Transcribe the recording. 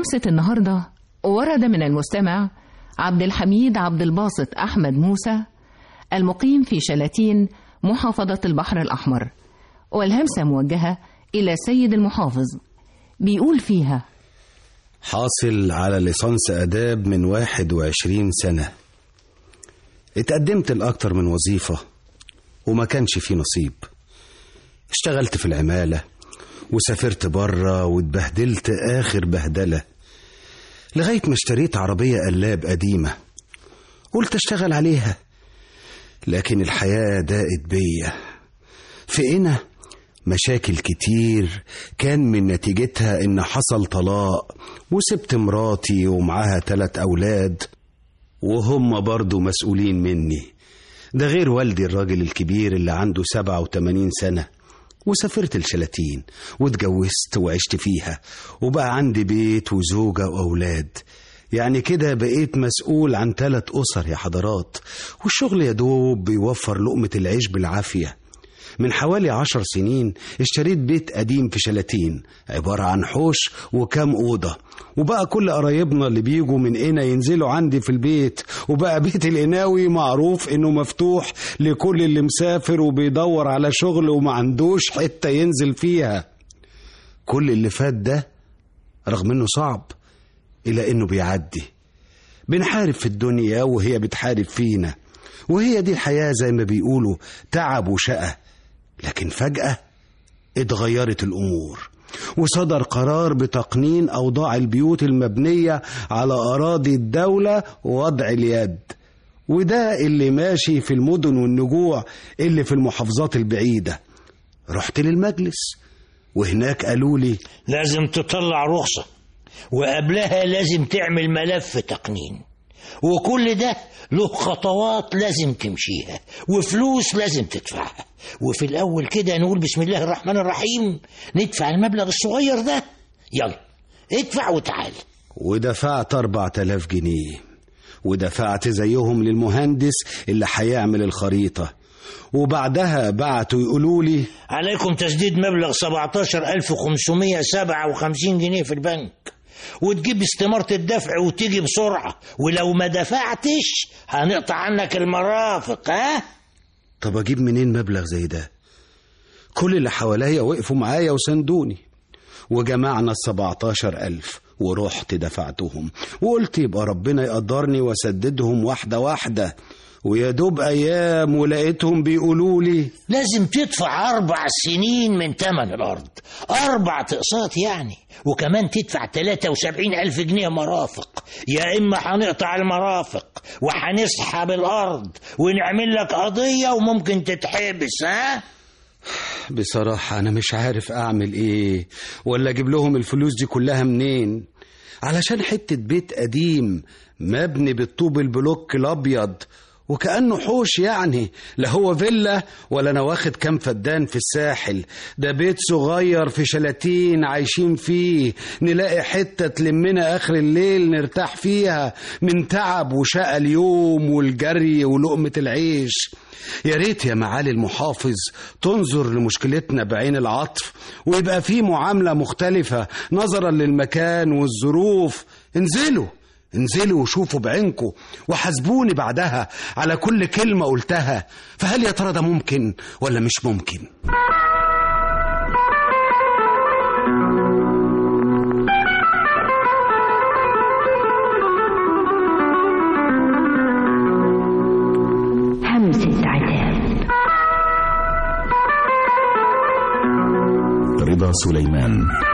همسة النهاردة ورد من المستمع عبد الحميد عبد الباسط أحمد موسى المقيم في شلاتين محافظة البحر الأحمر والهمسة موجهة إلى سيد المحافظ بيقول فيها حاصل على ليسانس آداب من واحد وعشرين سنة اتقدمت لأكتر من وظيفة وما كانش في نصيب اشتغلت في العمالة وسافرت برا واتبهدلت آخر بهدلة لغاية ما اشتريت عربية قلاب قديمة قلت اشتغل عليها لكن الحياة داقت بيا فقنا مشاكل كتير كان من نتيجتها ان حصل طلاق وسبت مراتي ومعاها تلات اولاد وهم برضو مسؤولين مني ده غير والدي الراجل الكبير اللي عنده سبعة وتمانين سنة وسافرت الشلاتين واتجوزت وعشت فيها وبقى عندي بيت وزوجة وأولاد يعني كده بقيت مسؤول عن ثلاث أسر يا حضرات والشغل يا دوب بيوفر لقمة العيش بالعافية من حوالي عشر سنين اشتريت بيت قديم في شلاتين عبارة عن حوش وكام أوضة وبقى كل قرايبنا اللي بيجوا من هنا ينزلوا عندي في البيت وبقى بيت القناوي معروف انه مفتوح لكل اللي مسافر وبيدور على شغل وما عندوش حتة ينزل فيها كل اللي فات ده رغم انه صعب إلا انه بيعدي بنحارب في الدنيا وهي بتحارب فينا وهي دي الحياة زي ما بيقولوا تعب وشقى لكن فجأة اتغيرت الأمور وصدر قرار بتقنين أوضاع البيوت المبنية على أراضي الدولة ووضع اليد وده اللي ماشي في المدن والنجوع اللي في المحافظات البعيدة رحت للمجلس وهناك قالوا لي لازم تطلع رخصة وقبلها لازم تعمل ملف تقنين وكل ده له خطوات لازم تمشيها وفلوس لازم تدفعها وفي الأول كده نقول بسم الله الرحمن الرحيم ندفع المبلغ الصغير ده يلا ادفع وتعال ودفعت أربعة آلاف جنيه ودفعت زيهم للمهندس اللي هيعمل الخريطة وبعدها بعتوا يقولوا لي عليكم تسديد مبلغ 17557 جنيه في البنك وتجيب استمارة الدفع وتيجي بسرعة ولو ما دفعتش هنقطع عنك المرافق ها طب أجيب منين مبلغ زي ده كل اللي حواليا وقفوا معايا وسندوني وجمعنا السبعتاشر ألف ورحت دفعتهم وقلت يبقى ربنا يقدرني واسددهم واحدة واحدة ويا دوب أيام ولقيتهم بيقولوا لي لازم تدفع أربع سنين من تمن الأرض أربع أقساط يعني وكمان تدفع 73 ألف جنيه مرافق يا إما هنقطع المرافق وهنسحب الأرض ونعمل لك قضية وممكن تتحبس ها بصراحة أنا مش عارف أعمل إيه ولا أجيب لهم الفلوس دي كلها منين علشان حتة بيت قديم مبني بالطوب البلوك الأبيض وكأنه حوش يعني لا هو فيلا ولا أنا واخد كام فدان في الساحل ده بيت صغير في شلاتين عايشين فيه نلاقي حتة تلمنا آخر الليل نرتاح فيها من تعب وشقى اليوم والجري ولقمة العيش يا ريت يا معالي المحافظ تنظر لمشكلتنا بعين العطف ويبقى في معاملة مختلفة نظرا للمكان والظروف انزلوا انزلوا وشوفوا بعينكم وحاسبوني بعدها على كل كلمة قلتها فهل يا ترى ده ممكن ولا مش ممكن همسة عتاب رضا سليمان